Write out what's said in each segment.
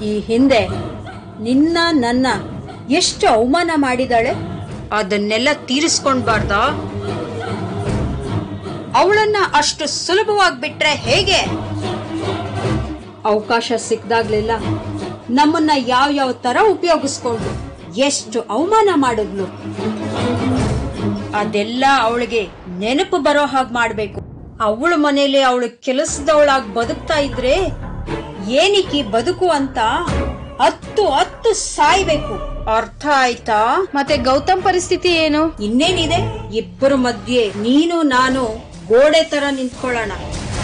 ಈ ಹಿಂದೆ ನಿನ್ನ ನನ್ನ ಎಷ್ಟು ಅವಮಾನ ಮಾಡಿದಾಳೆ ಅದನ್ನೆಲ್ಲ ತೀರಿಸ್ಕೊಂಡ್ಬಾರ್ದ ಅವಳನ್ನ ಅಷ್ಟು ಸುಲಭವಾಗಿ ಬಿಟ್ರೆ ಹೇಗೆ ಅವಕಾಶ ಸಿಕ್ದಾಗ್ಲೆಲ್ಲ ನಮ್ಮನ್ನ ಯಾವ ಯಾವ ತರ ಉಪಯೋಗಿಸ್ಕೊಂಡು ಎಷ್ಟು ಅವಮಾನ ಮಾಡಿದ್ಲು ಅದೆಲ್ಲ ಅವಳಿಗೆ ನೆನಪು ಬರೋ ಹಾಗೆ ಮಾಡ್ಬೇಕು ಅವಳ ಮನೇಲಿ ಅವಳು ಕೆಲಸದವಳಾಗಿ ಬದುಕ್ತಾ ಇದ್ರೆ ಏನಕ್ಕಿ ಬದುಕು ಅಂತ ಹತ್ತು ಹತ್ತು ಸಾಯ್ಬೇಕು ಅರ್ಥ ಆಯ್ತಾ ಮತ್ತೆ ಗೌತಮ್ ಪರಿಸ್ಥಿತಿ ಏನು ಇನ್ನೇನಿದೆ ಇಬ್ಬರ ಮಧ್ಯೆ ನೀನು ನಾನು ಗೋಡೆ ತರ ನಿಂತ್ಕೊಳ್ಳೋಣ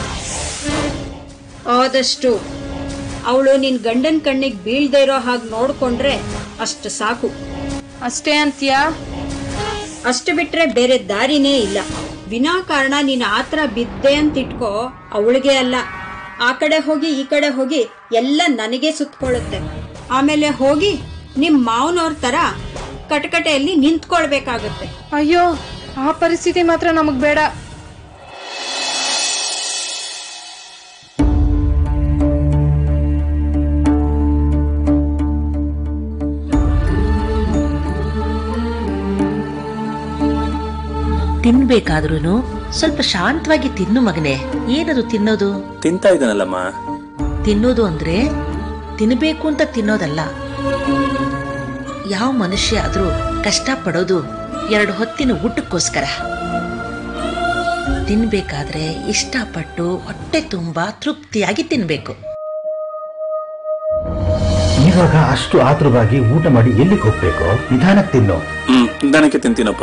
ಆದಷ್ಟು ಅವಳು ನಿನ್ ಗಂಡನ್ ಕಣ್ಣಿಗೆ ಬೀಳ್ದೇ ಇರೋ ಹಾಗೆ ನೋಡ್ಕೊಂಡ್ರೆ ಅಷ್ಟು ಸಾಕು ಅಷ್ಟೇ ಅಂತ್ಯಾ ಅಷ್ಟು ಬಿಟ್ರೆ ಬೇರೆ ದಾರಿನೇ ಇಲ್ಲ ವಿನಾಕಾರಣ ನೀನ್ ಆತರ ಬಿದ್ದೆ ಅಂತ ಇಟ್ಕೋ ಅವಳಿಗೆ ಅಲ್ಲ ಆ ಕಡೆ ಹೋಗಿ ಈ ಕಡೆ ಹೋಗಿ ಎಲ್ಲ ನನಗೆ ಸುತ್ಕೊಳ್ಳುತ್ತೆ ಆಮೇಲೆ ಹೋಗಿ ನಿಮ್ ಮಾವನವ್ರ ತರ ಕಟಕಟೆಯಲ್ಲಿ ನಿಂತ್ಕೊಳ್ಬೇಕಾಗತ್ತೆ ಅಯ್ಯೋ ಆ ಪರಿಸ್ಥಿತಿ ಮಾತ್ರ ನಮಗ್ ಬೇಡ ತಿನ್ಬೇಕಾದ್ರೂ ಸ್ವಲ್ಪ ಶಾಂತವಾಗಿ ತಿನ್ನು ಮಗನೆ ಏನದು ತಿನ್ನೋದು ತಿಂತಾ ಇದ್ದಾನಲ್ಲಮ್ಮ ತಿನ್ನೋದು ಅಂದ್ರೆ ತಿನ್ನಬೇಕು ಅಂತ ತಿನ್ನೋದಲ್ಲ ಯಾವ ಮನುಷ್ಯ ಆದ್ರೂ ಕಷ್ಟ ಪಡೋದು ಎರಡು ಹೊತ್ತಿನ ಊಟಕ್ಕೋಸ್ಕರ ತಿನ್ಬೇಕಾದ್ರೆ ಇಷ್ಟಪಟ್ಟು ಹೊಟ್ಟೆ ತುಂಬಾ ತೃಪ್ತಿಯಾಗಿ ತಿನ್ಬೇಕು ಇವಾಗ ಅಷ್ಟು ಆತುರವಾಗಿ ಊಟ ಮಾಡಿ ಎಲ್ಲಿಗೆ ಹೋಗ್ಬೇಕು ನಿಧಾನಕ್ಕೆ ತಿನ್ನು ಹ್ಮ್ ನಿಧಾನಕ್ಕೆ ತಿಂತೀನಪ್ಪ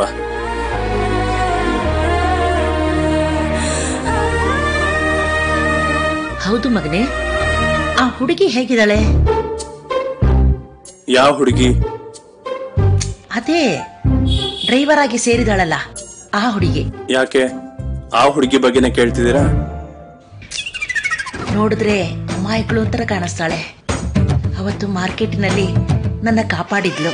ಹೌದು ಮಗನೆ ಆ ಹುಡುಗಿ ಹೇಗಿದ್ದಾಳೆ ಯಾವ ಹುಡುಗಿ ಅದೇ ಡ್ರೈವರ್ ಆಗಿ ಸೇರಿದಾಳಲ್ಲ ಆ ಹುಡುಗಿ ಯಾಕೆ ಆ ಹುಡುಗಿ ಬಗ್ಗೆನೇ ಕೇಳ್ತಿದ್ದೀರಾ ನೋಡಿದ್ರೆ ಅಮಾಯಕಳು ಒಂಥರ ಕಾಣಿಸ್ತಾಳೆ ಅವತ್ತು ಮಾರ್ಕೆಟ್ನಲ್ಲಿ ನನ್ನ ಕಾಪಾಡಿದ್ಲು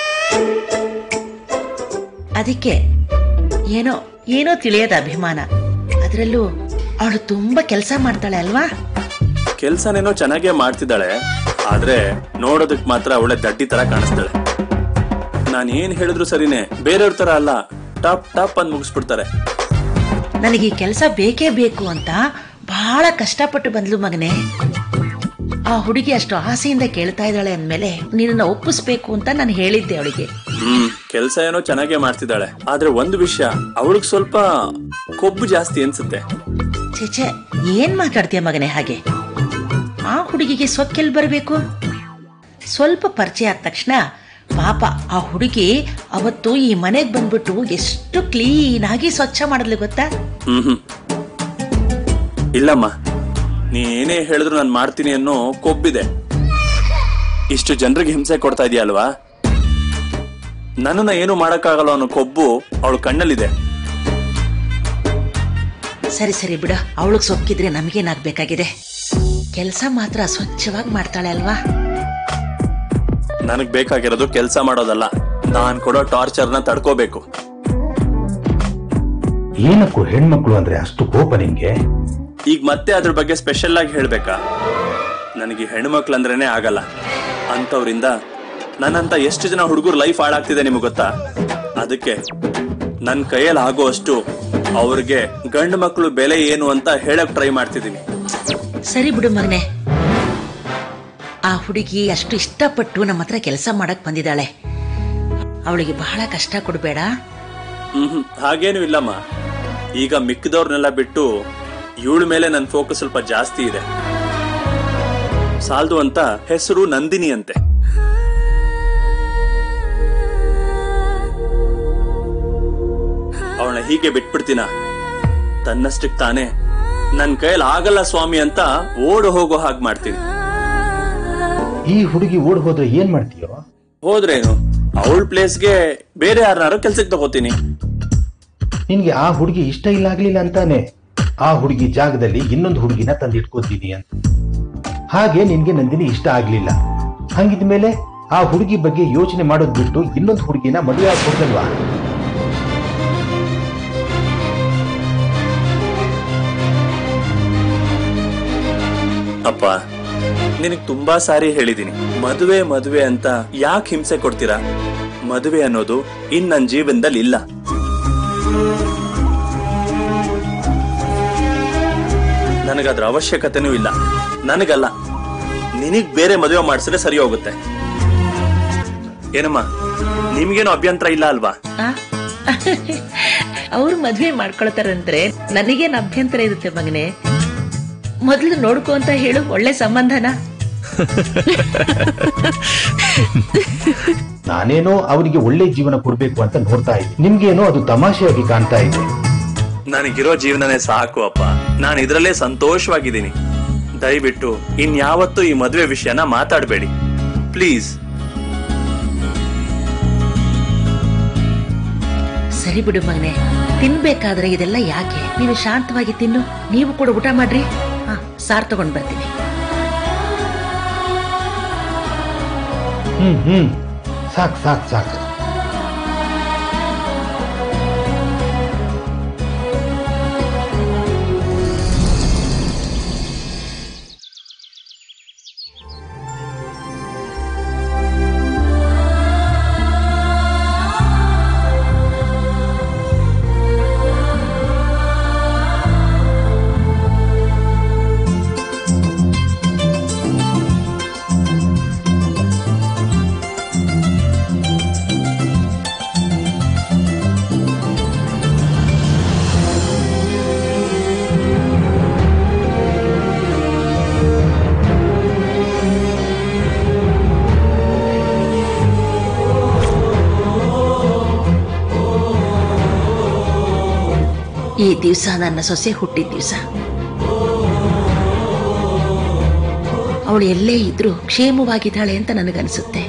ಅದಕ್ಕೆ ಏನೋ ಏನೋ ತಿಳಿಯದ ಅಭಿಮಾನ ಅದರಲ್ಲೂ ಅವಳು ತುಂಬಾ ಕೆಲಸ ಮಾಡ್ತಾಳೆ ಅಲ್ವಾ ಕೆಲ್ಸನೇನೋ ಚೆನ್ನಾಗೇ ಮಾಡ್ತಿದ್ದಾಳೆ ಆದ್ರೆ ನೋಡೋದಕ್ ಮಾತ್ರ ಅವಳೆ ದಡ್ಡಿ ತರ ಕಾಣಿಸ್ತಾಳೆ ನಾನು ಏನ್ ಹೇಳಿದ್ರು ಸರಿನೇ ಬೇರೆಯವ್ರ ತರ ಅಲ್ಲ ಟಾಪ್ ಟಾಪ್ ಅಂದ್ ಮುಗಿಸ್ಬಿಡ್ತಾರೆ ನನಗೆ ಈ ಕೆಲಸ ಬೇಕೇ ಬೇಕು ಅಂತ ಬಹಳ ಕಷ್ಟಪಟ್ಟು ಬಂದ್ಲು ಮಗನೇ ಆ ಹುಡುಗಿ ಅಷ್ಟು ಆಸೆಯಿಂದ ಕೇಳ್ತಾ ಇದ್ದಾಳೆ ಅಂದ್ಮೇಲೆ ನಿನ್ನನ್ನು ಒಪ್ಪಿಸ್ಬೇಕು ಅಂತ ನಾನು ಹೇಳಿದ್ದೆ ಅವಳಿಗೆ ಹ್ಮ್ ಕೆಲ್ಸ ಏನೋ ಚೆನ್ನಾಗೇ ಮಾಡ್ತಿದ್ದಾಳೆ ಆದ್ರೆ ಒಂದು ವಿಷಯ ಅವಳಿಗೆ ಸ್ವಲ್ಪ ಕೊಬ್ಬು ಜಾಸ್ತಿ ಅನ್ಸುತ್ತೆ ಛೆ ಏನ್ ಮಾತಾಡ್ತೀಯ ಮಗನೇ ಹಾಗೆ ಆ ಹುಡುಗಿಗೆ ಸೊಕ್ಕೆಲ್ ಬರಬೇಕು ಸ್ವಲ್ಪ ಪರಿಚಯ ಆದ ತಕ್ಷಣ ಪಾಪ ಆ ಹುಡುಗಿ ಅವತ್ತು ಈ ಮನೆಗೆ ಬಂದ್ಬಿಟ್ಟು ಎಷ್ಟು ಕ್ಲೀನ್ ಆಗಿ ಸ್ವಚ್ಛ ಮಾಡಿದ್ಲು ಗೊತ್ತಾ ಹ್ಮ್ ಹ್ಮ್ ಇಲ್ಲಮ್ಮ ನೀ ಏನೇ ಹೇಳಿದ್ರು ನಾನು ಮಾಡ್ತೀನಿ ಅನ್ನೋ ಕೊಬ್ಬಿದೆ ಇಷ್ಟು ಜನರಿಗೆ ಹಿಂಸೆ ಕೊಡ್ತಾ ಇದೆಯಲ್ವಾ ನನ್ನನ್ನ ಏನು ಮಾಡಕ್ಕಾಗಲ್ಲ ಅನ್ನೋ ಕೊಬ್ಬು ಅವಳ ಕಣ್ಣಲ್ಲಿದೆ ಸರಿ ಸರಿ ಬಿಡ ಅವಳಿಗೆ ಸೊಕ್ಕಿದ್ರೆ ನಮಗೇನಾಗ್ಬೇಕಾಗಿದೆ ಕೆಲಸ ಮಾತ್ರ ಸ್ವಚ್ಛವಾಗಿ ಮಾಡ್ತಾಳೆ ಅಲ್ವಾ ನನಗ್ ಬೇಕಾಗಿರೋದು ಕೆಲಸ ಮಾಡೋದಲ್ಲ ನಾನ್ ಕೊಡೋ ಟಾರ್ಚರ್ನ ತಡ್ಕೋಬೇಕು ಏನಕ್ಕೂ ಹೆಣ್ಮಕ್ಳು ಅಂದ್ರೆ ಅಷ್ಟು ಕೋಪ ನಿನ್ಗೆ ಈಗ ಮತ್ತೆ ಅದ್ರ ಬಗ್ಗೆ ಸ್ಪೆಷಲ್ ಆಗಿ ಹೇಳ್ಬೇಕಾ ನನಗೆ ಹೆಣ್ಮಕ್ಳು ಅಂದ್ರೇನೆ ಆಗಲ್ಲ ಅಂತವ್ರಿಂದ ನನ್ನಂತ ಎಷ್ಟು ಜನ ಹುಡುಗರು ಲೈಫ್ ಹಾಳಾಗ್ತಿದೆ ನಿಮಗೆ ಗೊತ್ತಾ ಅದಕ್ಕೆ ನನ್ನ ಕೈಯಲ್ಲಿ ಆಗೋ ಅಷ್ಟು ಅವ್ರಿಗೆ ಗಂಡು ಮಕ್ಕಳು ಬೆಲೆ ಏನು ಅಂತ ಹೇಳಕ್ ಟ್ರೈ ಮಾಡ್ತಿದ್ದೀನಿ ಸರಿ ಬಿಡು ಮಗನೆ ಆ ಹುಡುಗಿ ಅಷ್ಟು ಇಷ್ಟಪಟ್ಟು ನಮ್ಮ ಹತ್ರ ಕೆಲಸ ಮಾಡಕ್ ಬಂದಿದ್ದಾಳೆ ಅವಳಿಗೆ ಬಹಳ ಕಷ್ಟ ಕೊಡಬೇಡ ಹ್ಮ್ ಹ್ಮ್, ಹಾಗೇನು ಇಲ್ಲಮ್ಮ ಈಗ ಮಿಕ್ಕಿದವ್ರನ್ನೆಲ್ಲ ಬಿಟ್ಟು ಇವಳ ಮೇಲೆ ನನ್ನ ಫೋಕಸ್ ಸ್ವಲ್ಪ ಜಾಸ್ತಿ ಇದೆ ಸಾಲ್ದು ಅಂತ ಹೆಸರು ನಂದಿನಿ ಅಂತೆ ಅವಳನ್ನ ಹೀಗೆ ಬಿಟ್ಬಿಡ್ತೀನ ತನ್ನಷ್ಟಕ್ ತಾನೇ ನನ್ ಕೈಯಲ್ಲಿ ಆಗಲ್ಲ ಸ್ವಾಮಿ ಅಂತ ಓಡು ಹೋಗೋ ಹಾಗೆ ಮಾಡ್ತೀನಿ ಈ ಹುಡುಗಿ ಓಡ್ ಹೋದ್ರೆ ಏನ್ ಮಾಡ್ತೀಯೋ ಹೋದ್ರೇನು ಅವಳ ಪ್ಲೇಸ್ಗೆ ಬೇರೆ ಯಾರನ್ನಾರು ಕೆಲ್ಸಕ್ಕೆ ತಗೋತೀನಿ ನಿನ್ಗೆ ಆ ಹುಡುಗಿ ಇಷ್ಟ ಇಲ್ಲ ಆಗ್ಲಿಲ್ಲ ಅಂತಾನೆ ಆ ಹುಡುಗಿ ಜಾಗದಲ್ಲಿ ಇನ್ನೊಂದು ಹುಡುಗಿನ ತಂದಿಟ್ಕೋತೀನಿ ಅಂತ ಹಾಗೆ ನಿನ್ಗೆ ನಂದಿನಿ ಇಷ್ಟ ಆಗ್ಲಿಲ್ಲ ಹಂಗಿದ್ಮೇಲೆ ಆ ಹುಡುಗಿ ಬಗ್ಗೆ ಯೋಚನೆ ಮಾಡೋದ್ ಬಿಟ್ಟು ಇನ್ನೊಂದು ಹುಡುಗಿನ ಮದುವೆ ಆಗ್ಬೋದಲ್ವಾ ಅಪ್ಪ ನಿನಗ್ ತುಂಬಾ ಸಾರಿ ಹೇಳಿದೀನಿ ಮದುವೆ ಮದುವೆ ಅಂತ ಯಾಕೆ ಹಿಂಸೆ ಕೊಡ್ತೀರಾ ಮದುವೆ ಅನ್ನೋದು ಇನ್ ನನ್ನ ಜೀವನದಲ್ಲಿ ಇಲ್ಲ ನನಗದ್ರ ಅವಶ್ಯಕತೆನೂ ಇಲ್ಲ ನನಗಲ್ಲ ನಿನಗ್ ಬೇರೆ ಮದುವೆ ಮಾಡಿಸಿದ್ರೆ ಸರಿ ಹೋಗುತ್ತೆ ಏನಮ್ಮ ನಿಮ್ಗೇನು ಅಭ್ಯಂತರ ಇಲ್ಲ ಅಲ್ವಾ ಅವ್ರು ಮದ್ವೆ ಮಾಡ್ಕೊಳ್ತಾರಂದ್ರೆ ನನಗೇನ್ ಅಭ್ಯಂತರ ಇರುತ್ತೆ ಮಗನೆ ಮೊದ್ಲು ನೋಡ್ಕೊ ಅಂತ ಹೇಳು ಒಳ್ಳೆ ಸಂಬಂಧನ ನಾನೇನೋ ಅವರಿಗೆ ಒಳ್ಳೆ ಜೀವನ ಕೊಡ್ಬೇಕು ಅಂತ ನೋಡ್ತಾ ಇದ್ದೆ ನಿಮ್ಗೇನೋ ಅದು ತಮಾಷೆಯಾಗಿ ಕಾಣ್ತಾ ಇದೆ ನನಗಿರೋ ಜೀವನನೇ ಸಾಕು ಅಪ್ಪ ನಾನು ಇದ್ರಲ್ಲೇ ಸಂತೋಷವಾಗಿದ್ದೀನಿ ದಯವಿಟ್ಟು ಇನ್ಯಾವತ್ತೂ ಈ ಮದುವೆ ವಿಷಯನ ಮಾತಾಡಬೇಡಿ ಪ್ಲೀಸ್ ಸರಿ ಬಿಡು ಮಗನೆ ತಿನ್ಬೇಕಾದ್ರೆ ಇದೆಲ್ಲ ಯಾಕೆ ನೀನು ಶಾಂತವಾಗಿ ತಿನ್ನು ನೀವು ಕೂಡ ಊಟ ಮಾಡ್ರಿ ಹಾ ಸಾರ್ ತಗೊಂಡ್ ಬರ್ತೀನಿ ಹ್ಮ್ ಹ್ಮ್ ಸಾಕ್ ಸಾಕ್ ಸಾಕ್ ಈ ದಿವಸ ನನ್ನ ಸೊಸೆ ಹುಟ್ಟಿದ ದಿವಸ ಅವಳು ಎಲ್ಲೇ ಇದ್ರೂ ಕ್ಷೇಮವಾಗಿದ್ದಾಳೆ ಅಂತ ನನಗನ್ಸುತ್ತೆ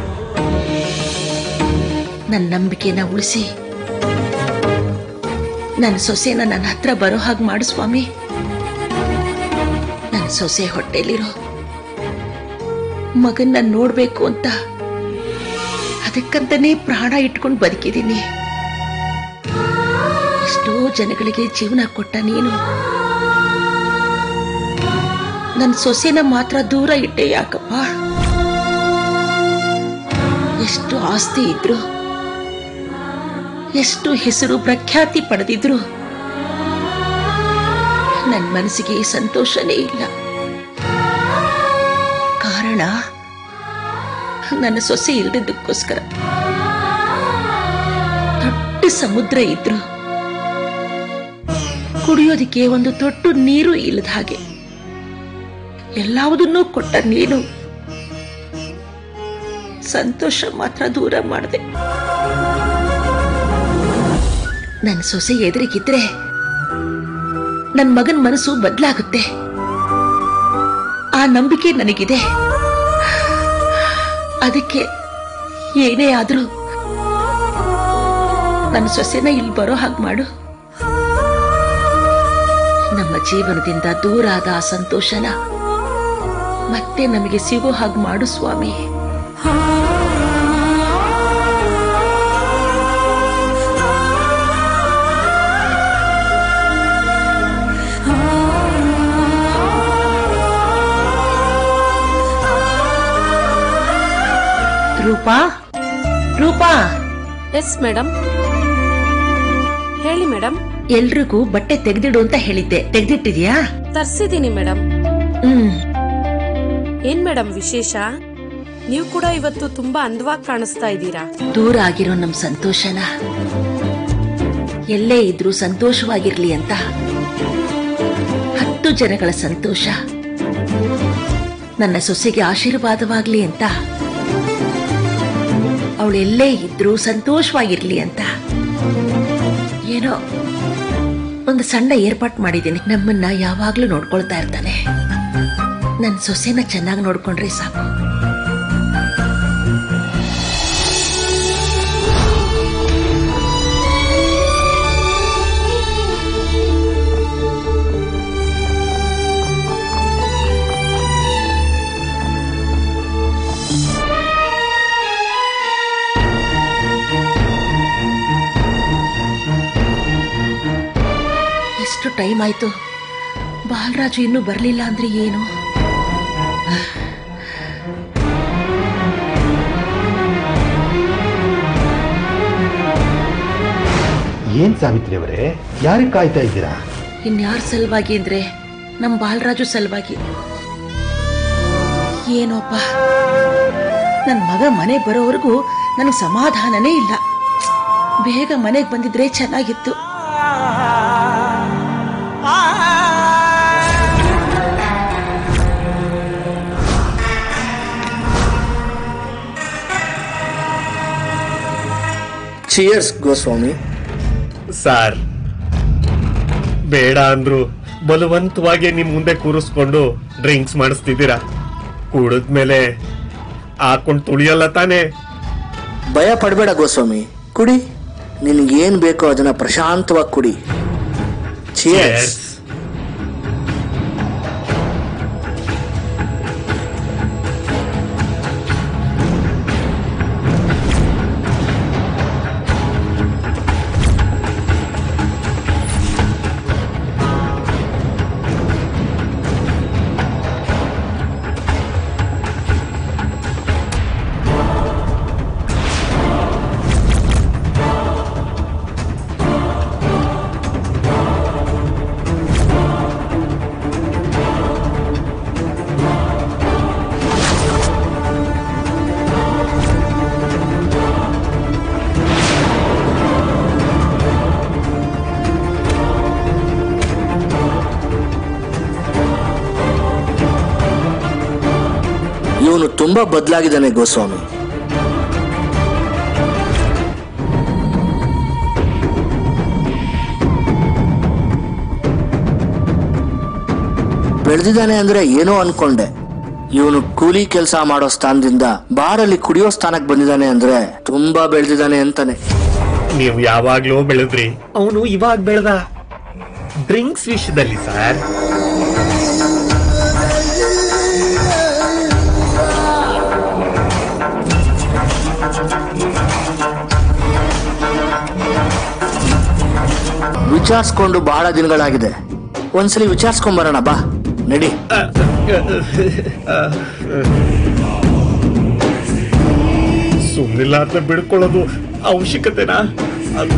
ನನ್ನ ನಂಬಿಕೆನ ಉಳಿಸಿ ನನ್ನ ಸೊಸೆನ ನನ್ನ ಹತ್ರ ಬರೋ ಹಾಗೆ ಮಾಡು ಸ್ವಾಮಿ ನನ್ನ ಸೊಸೆ ಹೊಟ್ಟೆಲಿರೋ ಮಗನ್ನ ನೋಡ್ಬೇಕು ಅಂತ ಅದಕ್ಕಂತಾನೇ ಪ್ರಾಣ ಇಟ್ಕೊಂಡು ಬದುಕಿದ್ದೀನಿ ಎಷ್ಟೋ ಜನಗಳಿಗೆ ಜೀವನ ಕೊಟ್ಟ ನೀನು ನನ್ನ ಸೊಸೆನ ಮಾತ್ರ ದೂರ ಇಟ್ಟೆ ಯಾಕಪ್ಪ ಎಷ್ಟು ಆಸ್ತಿ ಇದ್ರು ಎಷ್ಟು ಹೆಸರು ಪ್ರಖ್ಯಾತಿ ಪಡೆದಿದ್ರು ನನ್ನ ಮನಸ್ಸಿಗೆ ಸಂತೋಷನೇ ಇಲ್ಲ ಕಾರಣ ನನ್ನ ಸೊಸೆ ಇಲ್ದಿದ್ದಕ್ಕೋಸ್ಕರ ದೊಡ್ಡ ಸಮುದ್ರ ಇದ್ರು ಕುಡಿಯೋದಿಕ್ಕೆ ಒಂದು ತೊಟ್ಟು ನೀರು ಇಲ್ಲದ ಹಾಗೆ ಎಲ್ಲವುದನ್ನೂ ಕೊಟ್ಟ ನೀನು ಸಂತೋಷ ಮಾತ್ರ ದೂರ ಮಾಡಿದೆ ನನ್ನ ಸೊಸೆ ಎದುರಿಗಿದ್ರೆ ನನ್ನ ಮಗನ ಮನಸ್ಸು ಬದಲಾಗುತ್ತೆ ಆ ನಂಬಿಕೆ ನನಗಿದೆ ಅದಕ್ಕೆ ಏನೇ ಆದ್ರೂ ನನ್ನ ಸೊಸೆನ ಇಲ್ಲಿ ಬರೋ ಹಾಗೆ ಮಾಡು ನಮ್ಮ ಜೀವನದಿಂದ ದೂರ ಆದ ಆ ಸಂತೋಷನ ಮತ್ತೆ ನಮಗೆ ಸಿಗೋ ಹಾಗೆ ಮಾಡು ಸ್ವಾಮಿ ರೂಪಾ ರೂಪಾ ಎಸ್ ಮೇಡಮ್ ಹೇಳಿ ಮೇಡಮ್ ಎಲ್ರಿಗೂ ಬಟ್ಟೆ ತೆಗೆದಿಡು ಅಂತ ಹೇಳಿದ್ದೆ ತೆಗೆದಿಟ್ಟಿದ್ಯಾ ತರ್ಸಿದ್ದೀನಿ ಮೇಡಮ್ ಹ್ಮ್ ಏನ್ ಮೇಡಮ್ ವಿಶೇಷ ನೀವು ಕೂಡ ಇವತ್ತು ತುಂಬಾ ಅಂದವಾಗಿ ಕಾಣಿಸ್ತಾ ಇದ್ದೀರಾ ದೂರ ಆಗಿರೋ ನಮ್ ಸಂತೋಷನ ಎಲ್ಲೇ ಇದ್ರೂ ಸಂತೋಷವಾಗಿರ್ಲಿ ಅಂತ ಹತ್ತು ಜನಗಳ ಸಂತೋಷ ನನ್ನ ಸೊಸೆಗೆ ಆಶೀರ್ವಾದವಾಗ್ಲಿ ಅಂತ ಅವಳು ಎಲ್ಲೇ ಇದ್ರೂ ಸಂತೋಷವಾಗಿರ್ಲಿ ಅಂತ ಏನೋ ಒಂದು ಸಣ್ಣ ಏರ್ಪಾಟ್ ಮಾಡಿದ್ದೀನಿ ನಮ್ಮನ್ನ ಯಾವಾಗ್ಲೂ ನೋಡ್ಕೊಳ್ತಾ ಇರ್ತಾನೆ ನನ್ನ ಸೊಸೆನ ಚೆನ್ನಾಗಿ ನೋಡ್ಕೊಂಡ್ರೆ ಸಾಕು ಎಷ್ಟು ಟೈಮ್ ಆಯ್ತು ಬಾಲರಾಜು ಇನ್ನೂ ಬರಲಿಲ್ಲ ಅಂದ್ರೆ ಏನು ಏನ್ ಸಾವಿತ್ರಿ ಅವರೇ ಯಾರಿಗೆ ಕಾಯ್ತಾ ಇದ್ದೀರಾ ಇನ್ಯಾರ ಸಲುವಾಗಿ ಅಂದ್ರೆ ನಮ್ಮ ಬಾಲರಾಜು ಸಲುವಾಗಿ ಏನೋಪ್ಪ ನನ್ನ ಮಗ ಮನೆಗೆ ಬರೋವರೆಗೂ ನನಗೆ ಸಮಾಧಾನನೇ ಇಲ್ಲ ಬೇಗ ಮನೆಗೆ ಬಂದಿದ್ರೆ ಚೆನ್ನಾಗಿತ್ತು ಚಿಯರ್ಸ್ ಗೋಸ್ವಾಮಿ ಸಾರ್ ಬೇಡ ಅಂದ್ರು ಬಲವಂತವಾಗಿ ನಿಮ್ ಮುಂದೆ ಕೂರಿಸ್ಕೊಂಡು ಡ್ರಿಂಕ್ಸ್ ಮಾಡಿಸ್ತಿದ್ದೀರಾ ಕುಡಿದ್ಮೇಲೆ ಹಾಕೊಂಡು ತುಳಿಯಲ್ಲ ತಾನೇ ಭಯ ಪಡಬೇಡ ಗೋಸ್ವಾಮಿ ಕುಡಿ ನಿನಗೇನ್ ಬೇಕೋ ಅದನ್ನ ಪ್ರಶಾಂತವಾಗಿ ಕುಡಿ ಚಿಯರ್ಸ್ ಇವನು ತುಂಬಾ ಬದಲಾಗಿದ್ದಾನೆ ಗೋಸ್ವಾಮಿ ಬೆಳೆದಿದ್ದಾನೆ ಅಂದ್ರೆ ಏನೋ ಅನ್ಕೊಂಡೆ ಇವನು ಕೂಲಿ ಕೆಲಸ ಮಾಡೋ ಸ್ಥಾನದಿಂದ ಬಾರಲ್ಲಿ ಕುಡಿಯೋ ಸ್ಥಾನಕ್ಕೆ ಬಂದಿದ್ದಾನೆ ಅಂದ್ರೆ ತುಂಬಾ ಬೆಳೆದಿದ್ದಾನೆ ಅಂತಾನೆ ನೀವು ಯಾವಾಗ್ಲೂ ಬೆಳೆದ್ರಿ ಅವನು ಇವಾಗ ಬೆಳೆದ ಡ್ರಿಂಕ್ಸ್ ವಿಷಯದಲ್ಲಿ ಸರ್ ವಿಚಾರಿಸ್ಕೊಂಡು ಬಹಳ ದಿನಗಳಾಗಿದೆ ಒಂದ್ಸಲಿ ವಿಚಾರಿಸ್ಕೊಂಬರೋಣ ಬಾ ನಡಿ ಸುಮ್ನಿಲ್ಲ ಅಂತ ಬಿಡ್ಕೊಳ್ಳೋದು ಅವಶ್ಯಕತೆನಾ ಅದು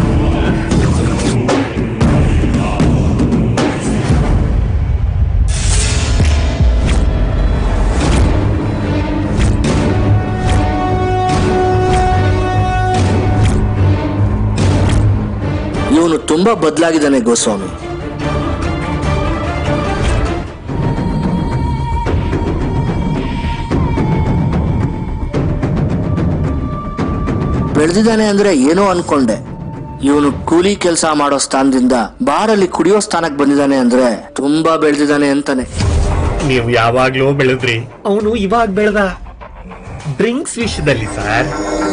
ಇವನು ತುಂಬಾ ಬದಲಾಗಿದ್ದಾನೆ ಗೋಸ್ವಾಮಿ ಬೆಳೆದಿದ್ದಾನೆ ಅಂದ್ರೆ ಏನೋ ಅನ್ಕೊಂಡೆ ಇವನು ಕೂಲಿ ಕೆಲಸ ಮಾಡೋ ಸ್ಥಾನದಿಂದ ಬಾರಲ್ಲಿ ಕುಡಿಯೋ ಸ್ಥಾನಕ್ಕೆ ಬಂದಿದ್ದಾನೆ ಅಂದ್ರೆ ತುಂಬಾ ಬೆಳೆದಿದ್ದಾನೆ ಅಂತಾನೆ ನೀವು ಯಾವಾಗ್ಲೂ ಬೆಳೆದ್ರಿ ಅವನು ಇವಾಗ ಬೆಳೆದ ಡ್ರಿಂಕ್ಸ್ ವಿಷಯದಲ್ಲಿ ಸರ್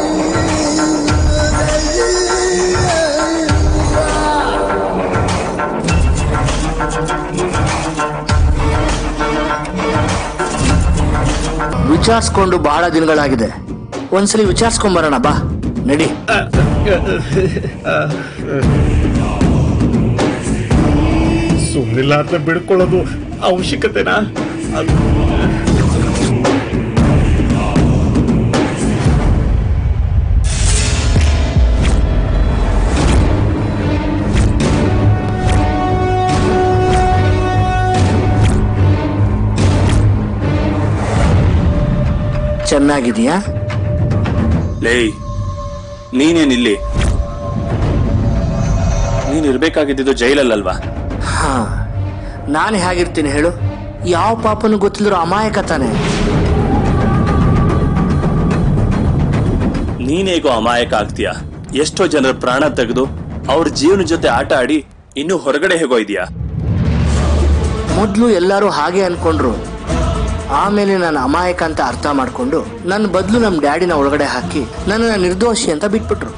ವಿಚಾರಿಸ್ಕೊಂಡು ಬಹಳ ದಿನಗಳಾಗಿದೆ ಒಂದ್ಸಲಿ ವಿಚಾರಿಸ್ಕೊಂಬರೋಣ ಬಾ ನಡಿ ಸುಮ್ನಿಲ್ಲ ಅಂತ ಬಿಡ್ಕೊಳ್ಳೋದು ಅವಶ್ಯಕತೆನಾ ಅದು ಚೆನ್ನಾಗಿದೆಯಾ ಲೇಯ್ ನೀನೇನಿಲ್ಲಿ ನೀನ್ ಇರ್ಬೇಕಾಗಿದ್ದು ಜೈಲಲ್ಲಲ್ವಾ ಹಾ ನಾನು ಹೇಗಿರ್ತೀನಿ ಹೇಳು ಯಾವ ಪಾಪನು ಗೊತ್ತಿಲ್ಲರೋ ಅಮಾಯಕ ತಾನೆ ನೀನೇಗೋ ಅಮಾಯಕ ಆಗ್ತೀಯಾ ಎಷ್ಟೋ ಜನರ ಪ್ರಾಣ ತೆಗೆದು ಅವ್ರ ಜೀವನ ಜೊತೆ ಆಟ ಆಡಿ ಇನ್ನು ಹೊರಗಡೆ ಹೇಗೋ ಇದೆಯಾ ಮೊದಲು ಎಲ್ಲರೂ ಹಾಗೆ ಅನ್ಕೊಂಡ್ರು ಆಮೇಲೆ ನಾನು ಅಮಾಯಕ ಅಂತ ಅರ್ಥ ಮಾಡ್ಕೊಂಡು ನನ್ನ ಬದಲು ನಮ್ಮ ಡ್ಯಾಡಿನ ಒಳಗಡೆ ಹಾಕಿ ನನ್ನನ್ನು ನಿರ್ದೋಷಿ ಅಂತ ಬಿಟ್ಬಿಟ್ರು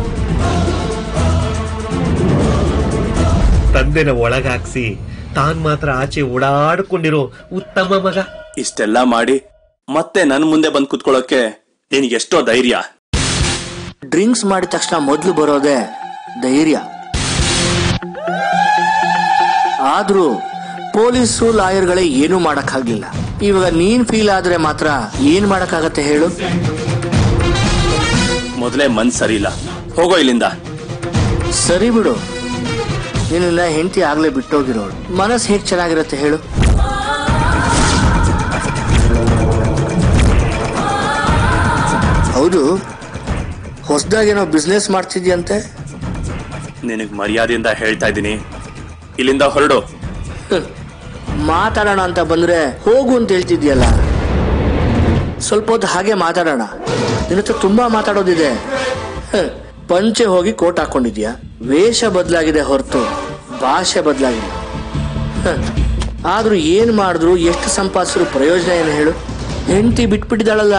ತಂದೆನ ಒಳಗಾಕ್ಸಿ ತಾನ್ ಮಾತ್ರ ಆಚೆ ಓಡಾಡ್ಕೊಂಡಿರೋ ಉತ್ತಮ ಮಗ ಇಷ್ಟೆಲ್ಲ ಮಾಡಿ ಮತ್ತೆ ನನ್ ಮುಂದೆ ಬಂದ್ ಕುತ್ಕೊಳ್ಳೋಕೆ ನಿನಗೆ ಎಷ್ಟೋ ಧೈರ್ಯ ಡ್ರಿಂಕ್ಸ್ ಮಾಡಿದ ತಕ್ಷಣ ಮೊದಲು ಬರೋದೇ ಧೈರ್ಯ ಆದ್ರೂ ಪೊಲೀಸರು ಲಾಯರ್ಗಳೇ ಏನೂ ಮಾಡಕ್ಕಾಗ್ಲಿಲ್ಲ ಇವಾಗ ನೀನ್ ಫೀಲ್ ಆದ್ರೆ ಮಾತ್ರ ಏನ್ ಮಾಡಕ್ಕಾಗತ್ತೆ ಹೇಳು ಮೊದಲೇ ಮನ್ಸ್ ಸರಿ ಇಲ್ಲ ಹೋಗೋ ಇಲ್ಲಿಂದ ಸರಿ ಬಿಡು ನಿನ್ನ ಹೆಂಡತಿ ಆಗ್ಲೇ ಬಿಟ್ಟೋಗಿರೋಳು ಮನಸ್ಸು ಹೇಗ್ ಚೆನ್ನಾಗಿರತ್ತೆ ಹೇಳು ಹೌದು ಹೊಸದಾಗೇನೋ ಬಿಸ್ನೆಸ್ ಮಾಡ್ತಿದ್ಯಂತೆ ನಿನಗ್ ಮರ್ಯಾದೆಯಿಂದ ಹೇಳ್ತಾ ಇದ್ದೀನಿ ಇಲ್ಲಿಂದ ಹೊರಡು ಹ್ಮ್. ಮಾತಾಡೋಣ ಅಂತ ಬಂದ್ರೆ ಹೋಗು ಅಂತ ಹೇಳ್ತಿದ್ಯಲ್ಲ ಸ್ವಲ್ಪ ಹೊತ್ತು ಹಾಗೆ ಮಾತಾಡೋಣ ನಿನ್ನ ಹತ್ರ ತುಂಬಾ ಮಾತಾಡೋದಿದೆ ಹ್ಮ್. ಪಂಚೆ ಹೋಗಿ ಕೋಟ್ ಹಾಕೊಂಡಿದ್ಯಾ ವೇಷ ಬದಲಾಗಿದೆ ಹೊರತು ಭಾಷೆ ಬದಲಾಗಿದೆ ಹ್ಮ್. ಆದ್ರೂ ಏನ್ ಮಾಡಿದ್ರು ಎಷ್ಟು ಸಂಪಾದಿಸಿದ್ರು ಪ್ರಯೋಜನ ಏನು ಹೇಳು ಹೆಂಡತಿ ಬಿಟ್ಬಿಟ್ಟಿದ್ದಾಳಲ್ಲ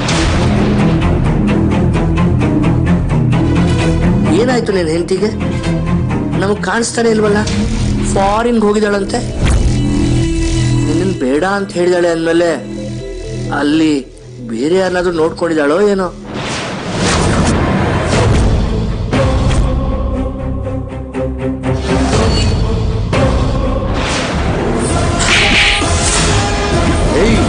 ಏನಾಯ್ತು ನಿನ್ ಹೆಂಡತಿಗೆ ನಮಗ್ ಕಾಣಿಸ್ತಾನೆ ಇಲ್ವಲ್ಲ ಫಾರಿನ್ಗೆ ಹೋಗಿದ್ದಾಳಂತೆ ನಿನ್ನ ಬೇಡ ಅಂತ ಹೇಳಿದಾಳೆ ಅಂದ್ಮೇಲೆ ಅಲ್ಲಿ ಬೇರೆ ಯಾರನ್ನಾದ್ರೂ ನೋಡ್ಕೊಂಡಿದ್ದಾಳೋ ಏನೋ ಏಯ್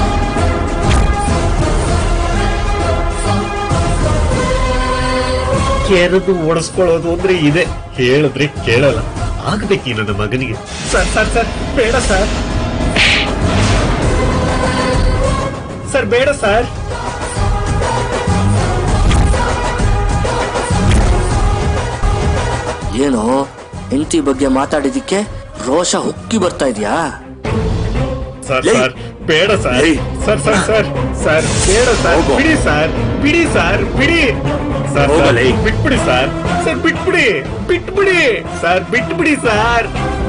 ಕೆರೆದು ಓಡಿಸ್ಕೊಳ್ಳೋದು ಅಂದ್ರೆ ಇದೆ ಹೇಳಿದ್ರೆ ಕೇಳಲ್ಲ ಆಗ್ಬೇಕು ನನ್ನ ಮಗನಿಗೆ ಸರ್ ಸರ್ ಸರ್ ಬೇಡ ಸರ್ ಸರ್ ಬೇಡ ಸರ್ ಏನೋ ಹೆಂಡತಿ ಬಗ್ಗೆ ಮಾತಾಡಿದಿಕ್ಕೆ ರೋಷ ಹುಕ್ಕಿ ಬರ್ತಾ ಇದೆಯಾ ಸರ್ ಲೇ. ಸರ್ ಬೇಡ ಸರ್ ಲೇ. ಸರ್ ಸರ್ ಸರ್ ಸರ್ ಬೇಡ ಸರ್ ಹೋಗು. ಬಿಡಿ ಸರ್ ಬಿಡಿ ಸರ್ ಬಿಡಿ ಸರ್ ಹೋಗು, ಸರ್, ಲೇ. ಬಿಟ್ಬಿಡಿ ಸರ್ ಸರ್ ಬಿಟ್ಬಿಡಿ ಬಿಟ್ಬಿಡಿ ಸರ್ ಬಿಟ್ಬಿಡಿ ಸರ್